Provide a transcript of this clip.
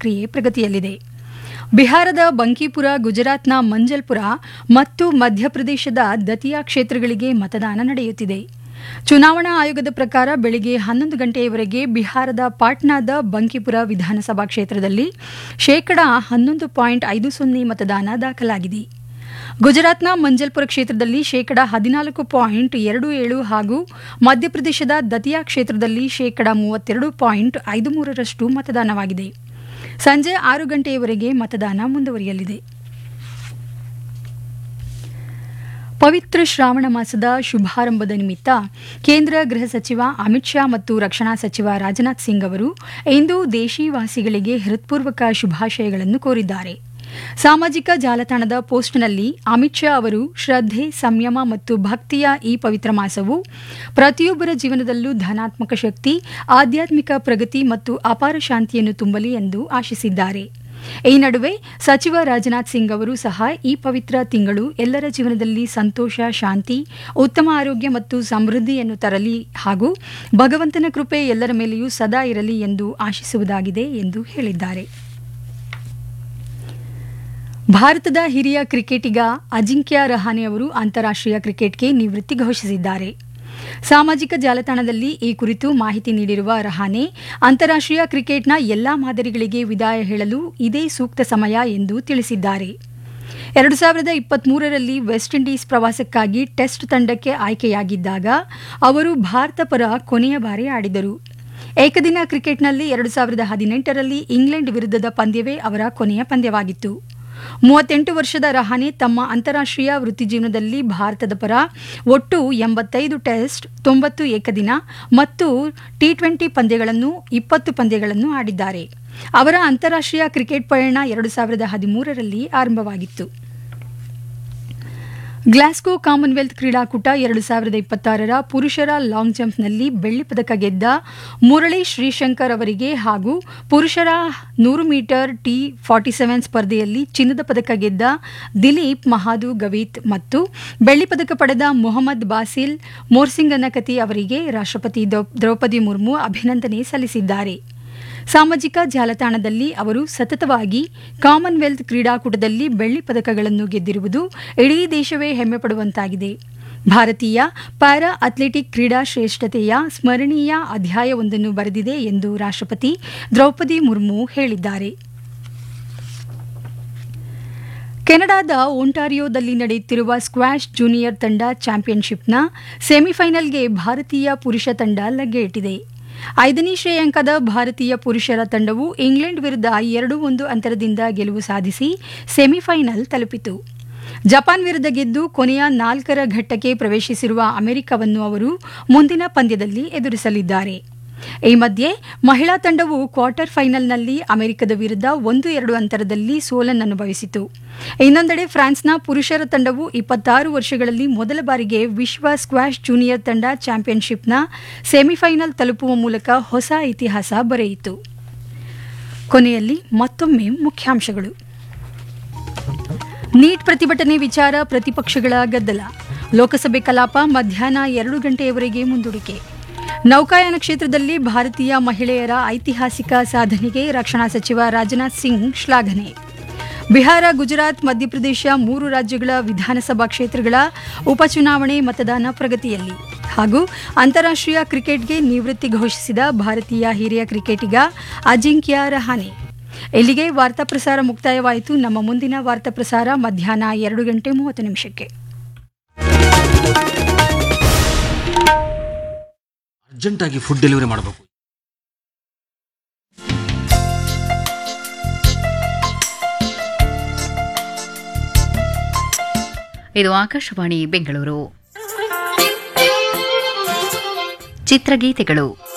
ಪ್ರಕ್ರಿಯೆ ಪ್ರಗತಿಯಲ್ಲಿದೆ ಬಿಹಾರದ ಬಂಕಿಪುರ ಗುಜರಾತ್ನ ಮಂಜಲ್ಪುರ ಮತ್ತು ಮಧ್ಯಪ್ರದೇಶದ ದತಿಯಾ ಕ್ಷೇತ್ರಗಳಿಗೆ ಮತದಾನ ನಡೆಯುತ್ತಿದೆ ಚುನಾವಣಾ ಆಯೋಗದ ಪ್ರಕಾರ ಬೆಳಿಗ್ಗೆ ಹನ್ನೊಂದು ಗಂಟೆಯವರೆಗೆ ಬಿಹಾರದ ಪಾಟ್ನಾದ ಬಂಕಿಪುರ ವಿಧಾನಸಭಾ ಕ್ಷೇತ್ರದಲ್ಲಿ ಶೇಕಡಾ ಹನ್ನೊಂದು ಪಾಯಿಂಟ್ ಐದು ಸೊನ್ನೆ ಮತದಾನ ದಾಖಲಾಗಿದೆ ಗುಜರಾತ್ನ ಮಂಜಲ್ಪುರ ಕ್ಷೇತ್ರದಲ್ಲಿ ಶೇಕಡಾ ಹದಿನಾಲ್ಕು ಪಾಯಿಂಟ್ ಎರಡು ಏಳು ಹಾಗೂ ಮಧ್ಯಪ್ರದೇಶದ ದತಿಯಾ ಕ್ಷೇತ್ರದಲ್ಲಿ ಶೇಕಡಾ ಮೂವತ್ತೆರಡು ಪಾಯಿಂಟ್ ಐದು ಮೂರರಷ್ಟು ಮತದಾನವಾಗಿದೆ ಸಂಜೆ ಆರು ಗಂಟೆಯವರೆಗೆ ಮತದಾನ ಮುಂದುವರಿಯಲಿದೆ ಪವಿತ್ರ ಶ್ರಾವಣ ಮಾಸದ ಶುಭಾರಂಭದ ನಿಮಿತ್ತ ಕೇಂದ್ರ ಗೃಹ ಸಚಿವ ಅಮಿತ್ ಶಾ ಮತ್ತು ರಕ್ಷಣಾ ಸಚಿವ ರಾಜನಾಥ್ ಸಿಂಗ್ ಅವರು ಇಂದು ದೇಶೀವಾಸಿಗಳಿಗೆ ಹೃತ್ಪೂರ್ವಕ ಶುಭಾಶಯಗಳನ್ನು ಕೋರಿದ್ದಾರೆ ಸಾಮಾಜಿಕ ಜಾಲತಾಣದ ಪೋಸ್ಟ್ನಲ್ಲಿ ಅಮಿತ್ ಶಾ ಅವರು ಶ್ರದ್ಧೆ ಸಂಯಮ ಮತ್ತು ಭಕ್ತಿಯ ಈ ಪವಿತ್ರ ಮಾಸವು ಪ್ರತಿಯೊಬ್ಬರ ಜೀವನದಲ್ಲೂ ಧನಾತ್ಮಕ ಶಕ್ತಿ ಆಧ್ಯಾತ್ಮಿಕ ಪ್ರಗತಿ ಮತ್ತು ಅಪಾರ ಶಾಂತಿಯನ್ನು ತುಂಬಲಿ ಎಂದು ಆಶಿಸಿದ್ದಾರೆ ಈ ನಡುವೆ ಸಚಿವ ರಾಜನಾಥ್ ಸಿಂಗ್ ಅವರು ಸಹ ಈ ಪವಿತ್ರ ತಿಂಗಳು ಎಲ್ಲರ ಜೀವನದಲ್ಲಿ ಸಂತೋಷ ಶಾಂತಿ ಉತ್ತಮ ಆರೋಗ್ಯ ಮತ್ತು ಸಮೃದ್ಧಿಯನ್ನು ತರಲಿ ಹಾಗೂ ಭಗವಂತನ ಕೃಪೆ ಎಲ್ಲರ ಮೇಲೆಯೂ ಸದಾ ಇರಲಿ ಎಂದು ಆಶಿಸುವುದಾಗಿದೆ ಎಂದು ಹೇಳಿದ್ದಾರೆ ಭಾರತದ ಹಿರಿಯ ಕ್ರಿಕೆಟಿಗ ಅಜಿಂಕ್ಯ ರಹಾನೆ ಅವರು ಅಂತಾರಾಷ್ಟ್ರೀಯ ಕ್ರಿಕೆಟ್ಗೆ ನಿವೃತ್ತಿ ಘೋಷಿಸಿದ್ದಾರೆ ಸಾಮಾಜಿಕ ಜಾಲತಾಣದಲ್ಲಿ ಈ ಕುರಿತು ಮಾಹಿತಿ ನೀಡಿರುವ ರಹಾನೆ ಅಂತಾರಾಷ್ಟ್ರೀಯ ಕ್ರಿಕೆಟ್ನ ಎಲ್ಲಾ ಮಾದರಿಗಳಿಗೆ ವಿದಾಯ ಹೇಳಲು ಇದೇ ಸೂಕ್ತ ಸಮಯ ಎಂದು ತಿಳಿಸಿದ್ದಾರೆ ಎರಡು ಸಾವಿರದ ಇಪ್ಪತ್ಮೂರರಲ್ಲಿ ವೆಸ್ಟ್ ಇಂಡೀಸ್ ಪ್ರವಾಸಕ್ಕಾಗಿ ಟೆಸ್ಟ್ ತಂಡಕ್ಕೆ ಆಯ್ಕೆಯಾಗಿದ್ದಾಗ ಅವರು ಭಾರತ ಪರ ಕೊನೆಯ ಬಾರಿ ಆಡಿದರು ಏಕದಿನ ಕ್ರಿಕೆಟ್ನಲ್ಲಿ ಎರಡು ಸಾವಿರದ ಹದಿನೆಂಟರಲ್ಲಿ ಇಂಗ್ಲೆಂಡ್ ವಿರುದ್ಧದ ಪಂದ್ಯವೇ ಅವರ ಕೊನೆಯ ಪಂದ್ಯವಾಗಿತ್ತು ಮೂವತ್ತೆಂಟು ವರ್ಷದ ರಹಾನೆ ತಮ್ಮ ಅಂತಾರಾಷ್ಟ್ರೀಯ ವೃತ್ತಿಜೀವನದಲ್ಲಿ ಭಾರತದ ಪರ ಒಟ್ಟು ಎಂಬತ್ತೈದು ಟೆಸ್ಟ್ ತೊಂಬತ್ತು ಏಕದಿನ ಮತ್ತು ಟಿ ಟ್ವೆಂಟಿ ಪಂದ್ಯಗಳನ್ನು ಇಪ್ಪತ್ತು ಪಂದ್ಯಗಳನ್ನು ಆಡಿದ್ದಾರೆ ಅವರ ಅಂತಾರಾಷ್ಟ್ರೀಯ ಕ್ರಿಕೆಟ್ ಪಯಣ ಎರಡು ಸಾವಿರದ ಹದಿಮೂರರಲ್ಲಿ ಆರಂಭವಾಗಿತ್ತು ಗ್ಲಾಸ್ಗೋ ಕಾಮನ್ವೆಲ್ತ್ ಕ್ರೀಡಾಕೂಟ ಎರಡು ಸಾವಿರದ ಇಪ್ಪತ್ತಾರರ ಪುರುಷರ ಲಾಂಗ್ ಜಂಪ್ನಲ್ಲಿ ಬೆಳ್ಳಿ ಪದಕ ಗೆದ್ದ ಮುರಳಿ ಶ್ರೀಶಂಕರ್ ಅವರಿಗೆ ಹಾಗೂ ಪುರುಷರ ನೂರು ಮೀಟರ್ ಟಿ ಫಾರ್ಟಿ ಸೆವೆನ್ ಸ್ಪರ್ಧೆಯಲ್ಲಿ ಚಿನ್ನದ ಪದಕ ಗೆದ್ದ ದಿಲೀಪ್ ಮಹಾದು ಗವೀತ್ ಮತ್ತು ಬೆಳ್ಳಿ ಪದಕ ಪಡೆದ ಮೊಹಮ್ಮದ್ ಬಾಸಿಲ್ ಮೋರ್ಸಿಂಗನಕತಿ ಅವರಿಗೆ ರಾಷ್ಟ್ರಪತಿ ದ್ರೌಪದಿ ಮುರ್ಮು ಅಭಿನಂದನೆ ಸಲ್ಲಿಸಿದ್ದಾರೆ ಸಾಮಾಜಿಕ ಜಾಲತಾಣದಲ್ಲಿ ಅವರು ಸತತವಾಗಿ ಕಾಮನ್ವೆಲ್ತ್ ಕ್ರೀಡಾಕೂಟದಲ್ಲಿ ಬೆಳ್ಳಿ ಪದಕಗಳನ್ನು ಗೆದ್ದಿರುವುದು ಇಡೀ ದೇಶವೇ ಹೆಮ್ಮೆ ಪಡುವಂತಾಗಿದೆ ಭಾರತೀಯ ಪ್ಯಾರಾ ಅಥ್ಲೆಟಿಕ್ ಕ್ರೀಡಾ ಶ್ರೇಷ್ಠತೆಯ ಸ್ಮರಣೀಯ ಅಧ್ಯಾಯವೊಂದನ್ನು ಬರೆದಿದೆ ಎಂದು ರಾಷ್ಟ್ರಪತಿ ದ್ರೌಪದಿ ಮುರ್ಮು ಹೇಳಿದ್ದಾರೆ ಕೆನಡಾದ ಒಂಟಾರಿಯೋದಲ್ಲಿ ನಡೆಯುತ್ತಿರುವ ಸ್ಕ್ವಾಷ್ ಜೂನಿಯರ್ ತಂಡ ಚಾಂಪಿಯನ್ಶಿಪ್ನ ಸೆಮಿಫೈನಲ್ಗೆ ಭಾರತೀಯ ಪುರುಷ ತಂಡ ಲಗ್ಗೆ ಇಟ್ಟಿದೆ ಐದನೇ ಶ್ರೇಯಾಂಕದ ಭಾರತೀಯ ಪುರುಷರ ತಂಡವು ಇಂಗ್ಲೆಂಡ್ ವಿರುದ್ಧ ಎರಡು ಒಂದು ಅಂತರದಿಂದ ಗೆಲುವು ಸಾಧಿಸಿ ಸೆಮಿಫೈನಲ್ ತಲುಪಿತು ಜಪಾನ್ ವಿರುದ್ಧ ಗೆದ್ದು ಕೊನೆಯ ನಾಲ್ಕರ ಘಟ್ಟಕ್ಕೆ ಪ್ರವೇಶಿಸಿರುವ ಅಮೆರಿಕವನ್ನು ಅವರು ಮುಂದಿನ ಪಂದ್ಯದಲ್ಲಿ ಎದುರಿಸಲಿದ್ದಾರೆ ಈ ಮಧ್ಯೆ ಮಹಿಳಾ ತಂಡವು ಕ್ವಾರ್ಟರ್ ಫೈನಲ್ನಲ್ಲಿ ಅಮೆರಿಕದ ವಿರುದ್ಧ ಒಂದು ಎರಡು ಅಂತರದಲ್ಲಿ ಸೋಲನ್ನನುಭವಿಸಿತು ಇನ್ನೊಂದೆಡೆ ಫ್ರಾನ್ಸ್ನ ಪುರುಷರ ತಂಡವು ಇಪ್ಪತ್ತಾರು ವರ್ಷಗಳಲ್ಲಿ ಮೊದಲ ಬಾರಿಗೆ ವಿಶ್ವ ಸ್ಕ್ವಾಷ್ ಜೂನಿಯರ್ ತಂಡ ಚಾಂಪಿಯನ್ಶಿಪ್ನ ಸೆಮಿಫೈನಲ್ ತಲುಪುವ ಮೂಲಕ ಹೊಸ ಇತಿಹಾಸ ಬರೆಯಿತು ಕೊನೆಯಲ್ಲಿ ಮತ್ತೊಮ್ಮೆ ಮುಖ್ಯಾಂಶಗಳು ನೀಟ್ ಪ್ರತಿಭಟನೆ ವಿಚಾರ ಪ್ರತಿಪಕ್ಷಗಳ ಗದ್ದಲ ಲೋಕಸಭೆ ಕಲಾಪ ಮಧ್ಯಾಹ್ನ ಎರಡು ಗಂಟೆಯವರೆಗೆ ಮುಂದೂಡಿಕೆ ನೌಕಾಯಾನ ಕ್ಷೇತ್ರದಲ್ಲಿ ಭಾರತೀಯ ಮಹಿಳೆಯರ ಐತಿಹಾಸಿಕ ಸಾಧನೆಗೆ ರಕ್ಷಣಾ ಸಚಿವ ರಾಜನಾಥ್ ಸಿಂಗ್ ಶ್ಲಾಘನೆ ಬಿಹಾರ ಗುಜರಾತ್ ಮಧ್ಯಪ್ರದೇಶ ಮೂರು ರಾಜ್ಯಗಳ ವಿಧಾನಸಭಾ ಕ್ಷೇತ್ರಗಳ ಉಪಚುನಾವಣೆ ಮತದಾನ ಪ್ರಗತಿಯಲ್ಲಿ ಹಾಗೂ ಅಂತಾರಾಷ್ಟ್ರೀಯ ಕ್ರಿಕೆಟ್ಗೆ ನಿವೃತ್ತಿ ಘೋಷಿಸಿದ ಭಾರತೀಯ ಹಿರಿಯ ಕ್ರಿಕೆಟಿಗ ಅಜಿಂಕ್ಯ ರಹಾನೆ ಇಲ್ಲಿಗೆ ವಾರ್ತಾ ಪ್ರಸಾರ ಮುಕ್ತಾಯವಾಯಿತು ನಮ್ಮ ಮುಂದಿನ ವಾರ್ತಾ ಪ್ರಸಾರ ಮಧ್ಯಾಹ್ನ ಎರಡು ಗಂಟೆ ಮೂವತ್ತು ನಿಮಿಷಕ್ಕೆ ಅರ್ಜೆಂಟಾಗಿ ಫುಡ್ ಡೆಲಿವರಿ ಮಾಡಬೇಕು ಇದು ಆಕಾಶವಾಣಿ ಬೆಂಗಳೂರು ಚಿತ್ರಗೀತೆಗಳು